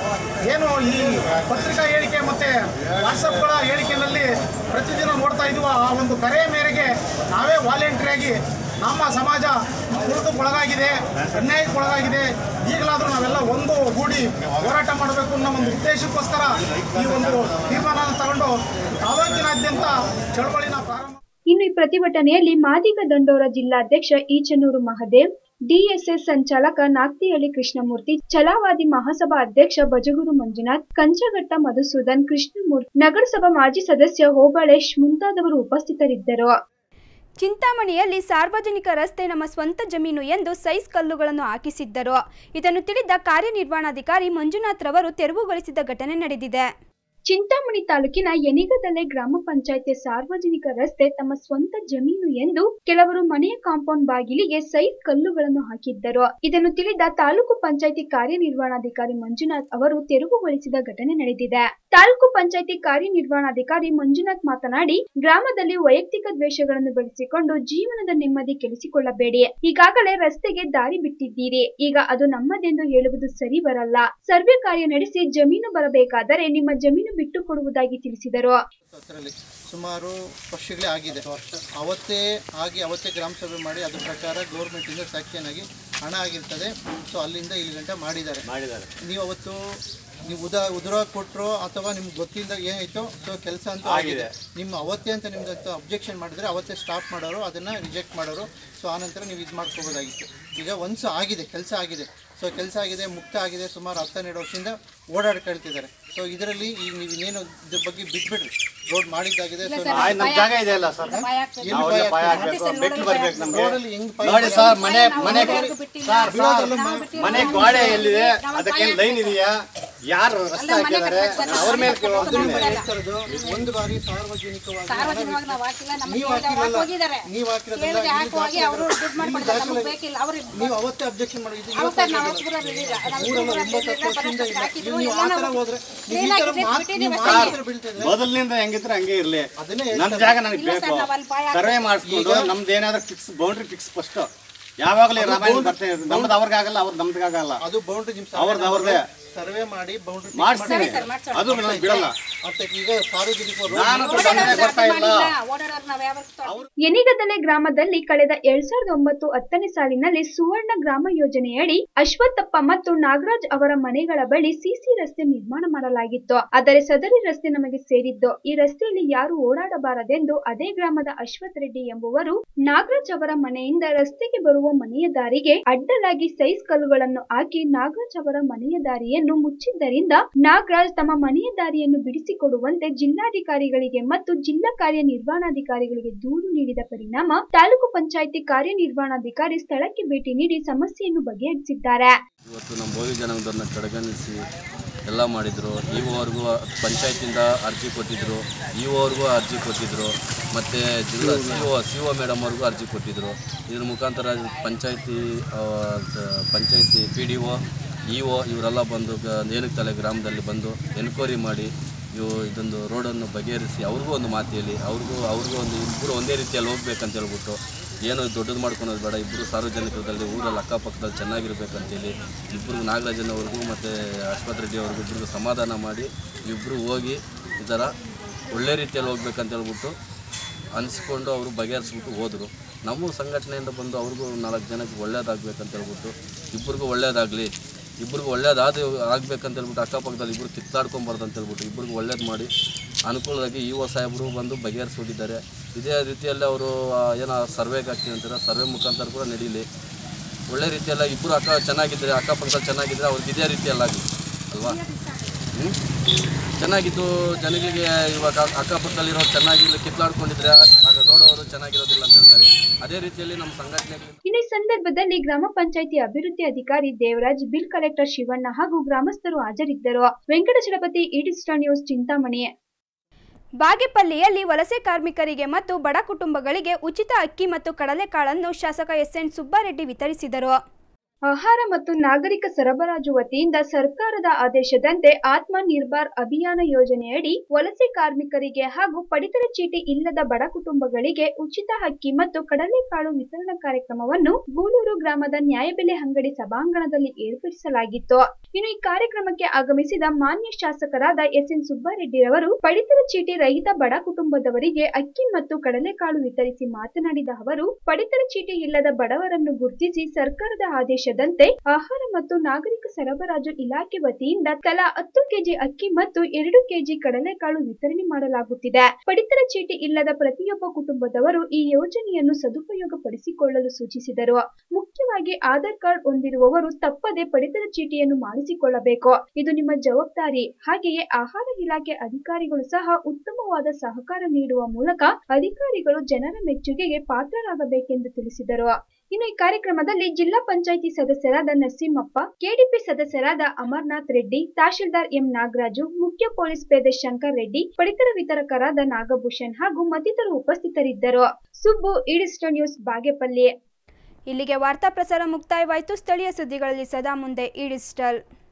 F: ಏನು ಈ ಪತ್ರಿಕಾ ಹೇಳಿಕೆ ಮತ್ತು ವಾಟ್ಸಪ್ಗಳ ಹೇಳಿಕೆಯಲ್ಲಿ ಪ್ರತಿದಿನ ನೋಡ್ತಾ ಇದ್ದೀವೋ ಆ ಒಂದು ಕರೆಯ ಮೇರೆಗೆ ನಾವೇ ವಾಲಂಟ್ರಿಯಾಗಿ ನಮ್ಮ ಸಮಾಜ ತುಳಿತಕ್ಕೊಳಗಾಗಿದೆ ಅನ್ಯಾಯಕ್ಕೊಳಗಾಗಿದೆ ಈಗಲಾದರೂ ನಾವೆಲ್ಲ ಒಂದು ಗೂಡಿ ಹೋರಾಟ ಮಾಡಬೇಕು ಅನ್ನೋ ಒಂದು ಉದ್ದೇಶಕ್ಕೋಸ್ಕರ ಈ ಒಂದು ತೀರ್ಮಾನ ತಗೊಂಡು ತಾಲೂಕಿನಾದ್ಯಂತ ಚಳವಳಿನ ಪ್ರಾರಂಭ
A: ಇನ್ನು ಈ ಪ್ರತಿಭಟನೆಯಲ್ಲಿ ಮಾದಿಗ ದಂಡೋರ ಜಿಲ್ಲಾಧ್ಯಕ್ಷ ಈಚನೂರು ಮಹದೇವ್ ಡಿಎಸ್ಎಸ್ ಸಂಚಾಲಕ ನಾಗ್ತಿಹಳ್ಳಿ ಕೃಷ್ಣಮೂರ್ತಿ ಛಲವಾದಿ ಮಹಾಸಭಾ ಅಧ್ಯಕ್ಷ ಬಜಗೂರು ಮಂಜುನಾಥ್ ಕಂಚಘಟ್ಟ ಮಧುಸೂದನ್ ಕೃಷ್ಣಮೂರ್ತಿ ನಗರಸಭಾ ಮಾಜಿ ಸದಸ್ಯ ಹೋಬಳೇಶ್ ಮುಂತಾದವರು ಉಪಸ್ಥಿತರಿದ್ದರು ಚಿಂತಾಮಣಿಯಲ್ಲಿ ಸಾರ್ವಜನಿಕ ರಸ್ತೆ ನಮ್ಮ ಸ್ವಂತ ಜಮೀನು ಎಂದು ಸೈಜ್ ಕಲ್ಲುಗಳನ್ನು ಹಾಕಿಸಿದ್ದರು ಇದನ್ನು ತಿಳಿದ ಕಾರ್ಯನಿರ್ವಹಣಾಧಿಕಾರಿ ಮಂಜುನಾಥ್ ರವರು ತೆರವುಗೊಳಿಸಿದ ಘಟನೆ ನಡೆದಿದೆ ಚಿಂತಾಮಣಿ ತಾಲೂಕಿನ ಯನಿಗದಲೆ ಗ್ರಾಮ ಪಂಚಾಯತಿ ಸಾರ್ವಜನಿಕ ರಸ್ತೆ ತಮ್ಮ ಸ್ವಂತ ಜಮೀನು ಎಂದು ಕೆಲವರು ಮನೆಯ ಕಾಂಪೌಂಡ್ ಬಾಗಿಲಿಗೆ ಸೈಜ್ ಕಲ್ಲುಗಳನ್ನು ಹಾಕಿದ್ದರು ಇದನ್ನು ತಿಳಿದ ತಾಲೂಕು ಪಂಚಾಯತಿ ಕಾರ್ಯನಿರ್ವಹಣಾಧಿಕಾರಿ ಮಂಜುನಾಥ್ ಅವರು ತೆರವುಗೊಳಿಸಿದ ಘಟನೆ ನಡೆದಿದೆ ತಾಲೂಕು ಪಂಚಾಯತಿ ಕಾರ್ಯನಿರ್ವಹಣಾಧಿಕಾರಿ ಮಂಜುನಾಥ್ ಮಾತನಾಡಿ ಗ್ರಾಮದಲ್ಲಿ ವೈಯಕ್ತಿಕ ದ್ವೇಷಗಳನ್ನು ಬೆಳೆಸಿಕೊಂಡು ಜೀವನದ ನೆಮ್ಮದಿ ಕೆಡಿಸಿಕೊಳ್ಳಬೇಡಿ ಈಗಾಗಲೇ ರಸ್ತೆಗೆ ದಾರಿ ಬಿಟ್ಟಿದ್ದೀರಿ ಈಗ ಅದು ನಮ್ಮದೆಂದು ಹೇಳುವುದು ಸರಿ ಬರಲ್ಲ ಸರ್ವೆ ಕಾರ್ಯ ನಡೆಸಿ ಜಮೀನು ಬರಬೇಕಾದರೆ ನಿಮ್ಮ ಜಮೀನು ಬಿಟ್ಟು ಕೊಡುವುದಾಗಿ ತಿಳಿಸಿದರು
G: ಅದರಲ್ಲಿ ಸುಮಾರು ವರ್ಷಗಳೇ ಆಗಿದೆ ಅವತ್ತೇ ಆಗಿ ಅವತ್ತೇ ಗ್ರಾಮ ಸಭೆ ಮಾಡಿ ಅದ್ರ ಪ್ರಕಾರ ಗೌರ್ಮೆಂಟಿಂದ ಸ್ಯಾಕ್ಷನ್ ಆಗಿ ಹಣ ಆಗಿರ್ತದೆ ಸೊ ಅಲ್ಲಿಂದ ಇಲ್ಲಿ ಗಂಟ ಮಾಡಿದ್ದಾರೆ ಮಾಡಿದ್ದಾರೆ ನೀವು ಅವತ್ತು ನೀವು ಉದ ಉದುರ ಕೊಟ್ಟರು ಅಥವಾ ನಿಮ್ಗೆ ಗೊತ್ತಿಲ್ಲದ ಏನಾಯ್ತು ಸೊ ಕೆಲಸ ಅಂತೂ ಆಗಿದೆ ನಿಮ್ಮ ಅವತ್ತೇ ಅಂತ ನಿಮ್ದು ಅಂತ ಅಬ್ಜೆಕ್ಷನ್ ಮಾಡಿದ್ರೆ ಅವತ್ತೇ ಸ್ಟಾಪ್ ಮಾಡೋರು ಅದನ್ನು ರಿಜೆಕ್ಟ್ ಮಾಡೋರು ಸೊ ಆನಂತರ ನೀವು ಇದು ಮಾಡ್ಕೋಬೋದಾಗಿತ್ತು ಈಗ ಒನ್ಸ್ ಆಗಿದೆ ಕೆಲಸ ಆಗಿದೆ ಸೊ ಕೆಲಸ ಆಗಿದೆ ಮುಕ್ತ ಆಗಿದೆ ಸುಮಾರು ಹತ್ತೆರಡು ವರ್ಷದಿಂದ ಓಡಾಡ್ಕೊಳ್ತಿದ್ದಾರೆ ಸೊ ಇದರಲ್ಲಿ ಈಗ ನೀವು ಇನ್ನೇನು ಇದ್ರ ಬಗ್ಗೆ ಬಿಟ್ಬಿಡ್ರಿ ರೋಡ್ ಮಾಡಿದ್ದಾಗಿದೆ ಸೊ
H: ನಮ್ಮ ಜಾಗ ಇದೆ ಅಲ್ಲ ಸರ್
G: ಎಲ್ಲಿ ಭಯ ಆಗ್ತದೆ?
H: ಬೆಟ್ಟು ಬರ್ಬೇಕು ನಮ್ಗೆ
G: ರೋಡಲ್ಲಿ ಹೆಂಗ್ ಭಯ
H: ನೋಡಿ ಸರ್ ಮನೆ ಮನೆ ಸರ್ ಸರ್ ಮನೆ ಗೋಡೆ ಎಲ್ಲಿದೆ ಅದಕ್ಕೆ ಲೈನ್ ಇದೆಯಾ ಯಾರು ರಸ್ತೆ ಹಾಕಿದ್ದಾರೆ ಅವ್ರ ಮೇಲೆ
G: ಅದನ್ನ ಹೇಳ್ತಾ ಇರೋದು, ಒಂದು ಬಾರಿ ಸಾರ್ವಜನಿಕವಾಗಿ
I: ಸಾರ್ವಜನಿಕವಾಗಿ ನಾವು ಹಾಕಿಲ್ಲ ನಮ್ಗೆ
G: ನೀವು
I: ಹೇಳ್ದೆ
G: ಹಾಕಿಲ್ಲಲ್ಲ.
I: ಹೋಗಿದ್ದಾರೆ
G: ನೀವು ಹಾಕಿರೋದಲ್ಲ,
I: ಕೇಳಿದ್ರೆ
G: ಇಲ್ಲಿ
I: ಯಾಕೆ ಹೋಗಿ ಅವರು ದುಡ್ಡು
G: ಇಲ್ಲಿ
I: ಮಾಡ್ಕೊಡ್ತಾರೆ ನಮ್ಗೆ
G: ದಾಖಲೆ-
I: ಬೇಕಿಲ್ಲ ಅವ್ರು
G: ನೀವು ಅವತ್ತೇ ಅಬ್ಜೆಕ್ಷನ್ ಮಾಡಿ ಇದು
I: ಅವ್ರು
G: ಇವತ್ತು
I: ಸರ್ ನಾವು
G: ಆಗಿರೋದು.
I: ಹತ್ರ ಇರಲಿಲ್ಲ ನಾವು
G: ಊರೆಲ್ಲ
I: ಊರಲ್ಲಿ
G: ಒಂಬತ್ತು
I: ಇರಲಿಲ್ಲ,
G: ವರ್ಷದಿಂದ
I: ಬರೋಷ್ಟು
G: ಇಲ್ಲ.
I: ಹಾಕಿದ್ರು,
G: ನೀವು
I: ಎಲ್ಲ
G: ಆ ಥರ
I: ನಾವು
G: ಹೋದ್ರೆ ನೀವು ಈ
I: ಕ್ಲೀನ್
G: ಥರ
I: ಆಗಿದೆ,
G: ಮಾತು-
I: ಬಿಟ್ಟಿದ್ದೀವಿ
G: ನೀವು
I: ಸರ್.
G: ಮಾತ್ರ ಬೀಳ್ತಿದ್ರೆ
H: ಮೊದಲಿನಿಂದ ಹೆಂಗಿದ್ರೆ ಹಂಗೆ ಇರ್ಲಿ
G: ಅದನ್ನೇ
H: ನಮ್ಮ
G: ಹೇಳ್ತಾರೆ.
H: ಜಾಗ ನನಗೆ
I: ಇಲ್ಲ
H: ಬೇಕು
I: ಸರ್, ನಾವು ಅಲ್ಲಿ ಭಯ
H: ಸರ್ವೆ ಮಾಡಿಸ್ಕೊಂಡು ನಮ್ದು ಏನಾದ್ರೂ ಫಿಕ್ಸ್ ಬೌಂಡ್ರಿ ಫಿಕ್ಸ್ ಫಸ್ಟ್ ಯಾವಾಗಲೂ ರಾಮಾಯಣ ಬರ್ತಾ ಇರ್ತದೆ ನಮ್ದು ಅವ್ರಿಗಾಗಲ್ಲ ಅವ್ರು ನಮ್ದಾಗಲ್ಲ
G: ಅದು ಬೌಂಡ್ರಿ ನಿಮ್ಮ
H: ಅವ್ರದ್ದು ಅವ್ರದ್ದೇ
G: ಸರ್ವೆ ಮಾಡಿ ಬೌಂಡ್ರಿ
H: ಮಾಡ್ಸ್ತೀನಿ ಅದು ನಾನು ಬಿಡಲ್ಲ
G: ಮತ್ತೆ ಈಗ ಸಾರ್ವಜನಿಕರು
H: ನಾನು ತೊಂದರೆ ಬರ್ತಾ ಇಲ್ಲ
I: ಓಡಾಡೋರು ನಾವ್ ಯಾವ
A: ಯನಿಗದಲೆ ಗ್ರಾಮದಲ್ಲಿ ಕಳೆದ ಎರಡ್ ಸಾವಿರದ ಒಂಬತ್ತು ಹತ್ತನೇ ಸಾಲಿನಲ್ಲಿ ಸುವರ್ಣ ಗ್ರಾಮ ಯೋಜನೆಯಡಿ ಅಶ್ವತ್ಥಪ್ಪ ಮತ್ತು ನಾಗರಾಜ್ ಅವರ ಮನೆಗಳ ಬಳಿ ಸಿಸಿ ರಸ್ತೆ ನಿರ್ಮಾಣ ಮಾಡಲಾಗಿತ್ತು ಆದರೆ ಸದರಿ ರಸ್ತೆ ನಮಗೆ ಸೇರಿದ್ದು ಈ ರಸ್ತೆಯಲ್ಲಿ ಯಾರು ಓಡಾಡಬಾರದೆಂದು ಅದೇ ಗ್ರಾಮದ ಅಶ್ವಥ್ ರೆಡ್ಡಿ ಎಂಬುವರು ನಾಗರಾಜ್ ಅವರ ಮನೆಯಿಂದ ರಸ್ತೆಗೆ ಬರುವ ಮನೆಯ ದಾರಿಗೆ ಅಡ್ಡಲಾಗಿ ಸೈಜ್ ಕಲ್ಲುಗಳನ್ನು ಹಾಕಿ ನಾಗರಾಜ್ ಅವರ ಮನೆಯ ದಾರಿಯನ್ನು ಮುಚ್ಚಿದ್ದರಿಂದ ನಾಗರಾಜ್ ತಮ್ಮ ಮನೆಯ ದಾರಿಯನ್ನು ಬಿಡಿಸಿಕೊಡುವಂತೆ ಜಿಲ್ಲಾಧಿಕಾರಿಗಳಿಗೆ ಮತ್ತು ಜಿಲ್ಲಾ ಕಾರ್ಯನಿರ್ವಹಣಾಧಿಕಾರಿಗಳಿಗೆ ದೂರು ನೀಡಿದ ಪರಿಣಾಮ ತಾಲೂಕು ಪಂಚಾಯಿತಿ ಕಾರ್ಯನಿರ್ವಹಣಾಧಿಕಾರಿ ಸ್ಥಳಕ್ಕೆ ಭೇಟಿ ನೀಡಿ ಸಮಸ್ಯೆಯನ್ನು ಬಗೆಹರಿಸಿದ್ದಾರೆ
J: ಇವತ್ತು ನಮ್ಮ ಬೋವಿ ಜನಾಂಗದವ್ರನ್ನ ಕಡೆಗಣಿಸಿ ಎಲ್ಲ ಮಾಡಿದರು ಇವುವರೆಗೂ ಪಂಚಾಯತಿಂದ ಅರ್ಜಿ ಕೊಟ್ಟಿದ್ದರು ಇವುವರೆಗೂ ಅರ್ಜಿ ಕೊಟ್ಟಿದ್ದರು ಮತ್ತು ಜಿಲ್ಲಾ C O C O madam ಅವ್ರಿಗೂ ಅರ್ಜಿ ಕೊಟ್ಟಿದ್ದರು ಇದ್ರ ಮುಖಾಂತರ ಪಂಚಾಯತಿ ಪಂಚಾಯತಿ P D O E O ಇವರೆಲ್ಲ ಬಂದು ಗ- ನೇಲುತಲೆ ಗ್ರಾಮದಲ್ಲಿ ಬಂದು ಎನ್ಕ್ವೈರಿ ಮಾಡಿ ಇವು ಇದೊಂದು ರೋಡನ್ನು ಬಗೆಹರಿಸಿ ಅವ್ರಿಗೂ ಒಂದು ಮಾತು ಹೇಳಿ ಅವ್ರಿಗೂ ಅವ್ರಿಗೂ ಒಂದು ಇಬ್ಬರು ಒಂದೇ ರೀತಿಯಲ್ಲಿ ಹೋಗ್ಬೇಕಂತ ಹೇಳ್ಬಿಟ್ಟು ಏನೋ ದೊಡ್ಡದು ಮಾಡ್ಕೊಳೋದು ಬೇಡ ಇಬ್ಬರು ಸಾರ್ವಜನಿಕರಲ್ಲಿ ಊರಲ್ಲಿ ಅಕ್ಕಪಕ್ಕದಲ್ಲಿ ಚೆನ್ನಾಗಿರ್ಬೇಕಂತೇಳಿ ಇಬ್ಬರು ನಾಗರಾಜನವ್ರಿಗೂ ಮತ್ತು ಅಶ್ವಥ್ ರೆಡ್ಡಿ ಅವ್ರಿಗೂ ಇಬ್ಬರಿಗೂ ಸಮಾಧಾನ ಮಾಡಿ ಇಬ್ಬರು ಹೋಗಿ ಈ ಥರ ಒಳ್ಳೆ ರೀತಿಯಲ್ಲಿ ಹೋಗ್ಬೇಕಂತ ಹೇಳ್ಬಿಟ್ಟು ಅನಿಸ್ಕೊಂಡು ಅವರು ಬಗೆಹರಿಸ್ಬಿಟ್ಟು ಹೋದರು ನಮ್ಮ ಸಂಘಟನೆಯಿಂದ ಬಂದು ಅವ್ರಿಗೂ ನಾಲ್ಕು ಜನಕ್ಕೆ ಒಳ್ಳೇದಾಗಬೇಕಂತ ಹೇಳ್ಬಿಟ್ಟು ಇಬ್ಬರಿಗೂ ಒಳ್ಳೇದಾಗಲಿ ಇಬ್ಬರಿಗೂ ಒಳ್ಳೇದಾದ ಆಗ್ಬೇಕಂತ ಹೇಳ್ಬಿಟ್ಟು ಅಕ್ಕಪಕ್ಕದಲ್ಲಿ ಇಬ್ಬರು ಕಿತ್ತಾಡ್ಕೊಂಬಾರ್ದು ಅಂತ ಹೇಳ್ಬಿಟ್ಟು ಇಬ್ಬರಿಗೂ ಒಳ್ಳೇದು ಮಾಡಿ ಅನುಕೂಲವಾಗಿ ಇ ಒ ಸಾಹೇಬರು ಬಂದು ಬಗೆಹರಿಸ್ಬಿಟ್ಟಿದ್ದಾರೆ ಇದೇ ರೀತಿಯಲ್ಲಿ ಅವರು ಏನೋ ಸರ್ವೆಗೆ ಹಾಕ್ತೀನಿ ಅಂತಾರೆ ಸರ್ವೆ ಮುಖಾಂತರ ಕೂಡ ನಡೀಲಿ ಒಳ್ಳೆ ರೀತಿಯಲ್ಲ ಇಬ್ಬರು ಅಕ್ಕ ಚೆನ್ನಾಗಿದ್ದರೆ ಅಕ್ಕಪಕ್ಕದಲ್ಲಿ ಚೆನ್ನಾಗಿದ್ದರೆ ಅವ್ರಿಗೆ ಇದೇ ರೀತಿಯಲ್ಲಾಗಲಿ ಅಲ್ವಾ ಹ್ಞೂ ಚೆನ್ನಾಗಿದ್ದು ಜನಗಳಿಗೆ ಇವಾಗ ಅಕ್ಕಪಕ್ಕದಲ್ಲಿರೋ ಚೆನ್ನಾಗಿ ಕಿತ್ಲಾಡ್ಕೊಂಡಿದ್ರೆ ಆಗ ನೋಡೋರು ಚೆನ್ನಾಗಿರೋದಿಲ್ಲ ಅಂತ ಹೇಳ್ತಾರೆ ಅದೇ ರೀತಿಯಲ್ಲಿ ನಮ್ಮ ಸಂಘಟನೆಗಳು
A: ಇನ್ನು ಈ ಸಂದರ್ಭದಲ್ಲಿ ಗ್ರಾಮ ಪಂಚಾಯಿತಿ ಅಭಿವೃದ್ಧಿ ಅಧಿಕಾರಿ ದೇವರಾಜ್ ಬಿಲ್ ಕಲೆಕ್ಟರ್ ಶಿವಣ್ಣ ಹಾಗೂ ಗ್ರಾಮಸ್ಥರು ಹಾಜರಿದ್ದರು ವೆಂಕಟಚಲಪತಿ ಈಡಿಸ್ಟಾ ನ್ಯೂಸ್ ಚಿಂತಾಮಣಿ ಬಾಗೇಪಲ್ಲಿಯಲ್ಲಿ ವಲಸೆ ಕಾರ್ಮಿಕರಿಗೆ ಮತ್ತು ಬಡ ಕುಟುಂಬಗಳಿಗೆ ಉಚಿತ ಅಕ್ಕಿ ಮತ್ತು ಕಡಲೆಕಾಳನ್ನು ಶಾಸಕ ಎಸ್ಎನ್ ಸುಬ್ಬಾರೆಡ್ಡಿ ವಿತರಿಸಿದರು ಆಹಾರ ಮತ್ತು ನಾಗರಿಕ ಸರಬರಾಜು ವತಿಯಿಂದ ಸರ್ಕಾರದ ಆದೇಶದಂತೆ ಆತ್ಮ ನಿರ್ಭರ್ ಅಭಿಯಾನ ಯೋಜನೆಯಡಿ ವಲಸೆ ಕಾರ್ಮಿಕರಿಗೆ ಹಾಗೂ ಪಡಿತರ ಚೀಟಿ ಇಲ್ಲದ ಬಡ ಕುಟುಂಬಗಳಿಗೆ ಉಚಿತ ಅಕ್ಕಿ ಮತ್ತು ಕಡಲೆಕಾಳು ವಿತರಣಾ ಕಾರ್ಯಕ್ರಮವನ್ನು ಗೂಳೂರು ಗ್ರಾಮದ ನ್ಯಾಯಬೆಲೆ ಅಂಗಡಿ ಸಭಾಂಗಣದಲ್ಲಿ ಏರ್ಪಡಿಸಲಾಗಿತ್ತು ಇನ್ನು ಈ ಕಾರ್ಯಕ್ರಮಕ್ಕೆ ಆಗಮಿಸಿದ ಮಾನ್ಯ ಶಾಸಕರಾದ ಎಸ್ ಎನ್ ಸುಬ್ಬಾರೆಡ್ಡಿರವರು ಪಡಿತರ ಚೀಟಿ ರಹಿತ ಬಡ ಕುಟುಂಬದವರಿಗೆ ಅಕ್ಕಿ ಮತ್ತು ಕಡಲೆಕಾಳು ವಿತರಿಸಿ ಮಾತನಾಡಿದ ಅವರು ಪಡಿತರ ಚೀಟಿ ಇಲ್ಲದ ಬಡವರನ್ನು ಗುರುತಿಸಿ ಸರ್ಕಾರದ ಆದೇಶದಂತೆ ಆಹಾರ ಮತ್ತು ನಾಗರಿಕ ಸರಬರಾಜು ಇಲಾಖೆ ವತಿಯಿಂದ ತಲಾ ಹತ್ತು ಕೆಜಿ ಅಕ್ಕಿ ಮತ್ತು ಎರಡು ಕೆಜಿ ಕಡಲೆಕಾಳು ವಿತರಣೆ ಮಾಡಲಾಗುತ್ತಿದೆ ಪಡಿತರ ಚೀಟಿ ಇಲ್ಲದ ಪ್ರತಿಯೊಬ್ಬ ಕುಟುಂಬದವರು ಈ ಯೋಜನೆಯನ್ನು ಸದುಪಯೋಗ ಪಡಿಸಿಕೊಳ್ಳಲು ಸೂಚಿಸಿದರು ಮುಖ್ಯವಾಗಿ ಆಧಾರ್ ಕಾರ್ಡ್ ಹೊಂದಿರುವವರು ತಪ್ಪದೆ ಪಡಿತರ ಚೀಟಿಯನ್ನು ಮಾಡಿಸಿಕೊಳ್ಳಬೇಕು ಇದು ನಿಮ್ಮ ಜವಾಬ್ದಾರಿ ಹಾಗೆಯೇ ಆಹಾರ ಇಲಾಖೆ ಅಧಿಕಾರಿಗಳು ಸಹ ಉತ್ತಮವಾದ ಸಹಕಾರ ನೀಡುವ ಮೂಲಕ ಅಧಿಕಾರಿಗಳು ಜನರ ಮೆಚ್ಚುಗೆಗೆ ಪಾತ್ರರಾಗಬೇಕೆಂದು ತಿಳಿಸಿದರು ಇನ್ನು ಈ ಕಾರ್ಯಕ್ರಮದಲ್ಲಿ ಜಿಲ್ಲಾ ಪಂಚಾಯಿತಿ ಸದಸ್ಯರಾದ ನರಸಿಂಹಪ್ಪ ಕೆಡಿಪಿ ಸದಸ್ಯರಾದ ಅಮರ್ನಾಥ್ ರೆಡ್ಡಿ ತಹಶೀಲ್ದಾರ್ ಎಂ ನಾಗರಾಜು ಮುಖ್ಯ ಪೊಲೀಸ್ ಪೇದೆ ಶಂಕರ್ ರೆಡ್ಡಿ ಪಡಿತರ ವಿತರಕರಾದ ನಾಗಭೂಷಣ್ ಹಾಗೂ ಮತ್ತಿತರರು ಉಪಸ್ಥಿತರಿದ್ದರು ಸುಬ್ಬು ಈಡಿಸ್ಟೋ ನ್ಯೂಸ್ ಬಾಗೇಪಲ್ಲಿ ಇಲ್ಲಿಗೆ ವಾರ್ತಾ ಪ್ರಸಾರ ಮುಕ್ತಾಯವಾಯಿತು ಸ್ಥಳೀಯ ಸುದ್ದಿಗಳಲ್ಲಿ ಸದಾ ಮುಂದೆ ಈಡಿಸ್ಟಲ್